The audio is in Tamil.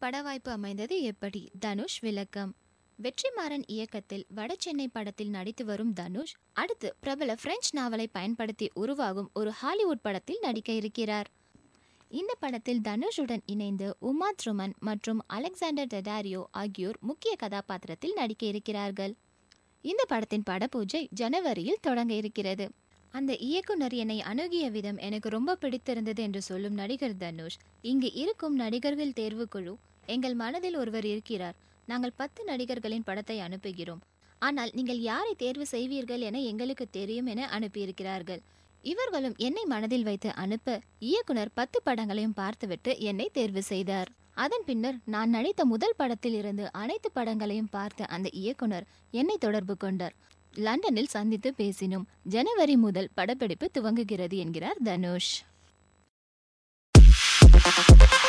பட வாய்ப்பு அமைந்தது எப்படி தனுஷ் விளக்கம் வெற்றிமாறன் இயக்கத்தில் வடசென்னை படத்தில் நடித்து வரும் தனுஷ் அடுத்து பிரபல பிரெஞ்சு நாவலை பயன்படுத்தி உருவாகும் ஒரு ஹாலிவுட் படத்தில் நடிக்க இருக்கிறார் இந்த படத்தில் தனுஷுடன் இணைந்து உமா த்ருமன் மற்றும் அலெக்சாண்டர் டெடாரியோ ஆகியோர் முக்கிய கதாபாத்திரத்தில் நடிக்க இருக்கிறார்கள் இந்த படத்தின் படப்பூஜை ஜனவரியில் தொடங்க இருக்கிறது அந்த இயக்குனர் என்னை அணுகிய விதம் எனக்கு ரொம்ப பிடித்திருந்தது என்று சொல்லும் நடிகர் தனுஷ் இங்கு இருக்கும் நடிகர்கள் தேர்வுக்குழு எங்கள் மனதில் ஒருவர் இருக்கிறார் நாங்கள் பத்து நடிகர்களின் படத்தை அனுப்புகிறோம் ஆனால் நீங்கள் யாரை தேர்வு செய்வீர்கள் என எங்களுக்கு தெரியும் என அனுப்பியிருக்கிறார்கள் இவர்களும் என்னை மனதில் வைத்து அனுப்ப இயக்குனர் பத்து படங்களையும் பார்த்துவிட்டு என்னை தேர்வு செய்தார் அதன் பின்னர் நான் நடித்த முதல் படத்தில் இருந்து அனைத்து படங்களையும் பார்த்த அந்த இயக்குனர் என்னை தொடர்பு கொண்டார் லண்டனில் சந்தித்து பேசினோம் ஜனவரி முதல் படப்பிடிப்பு துவங்குகிறது என்கிறார் தனுஷ்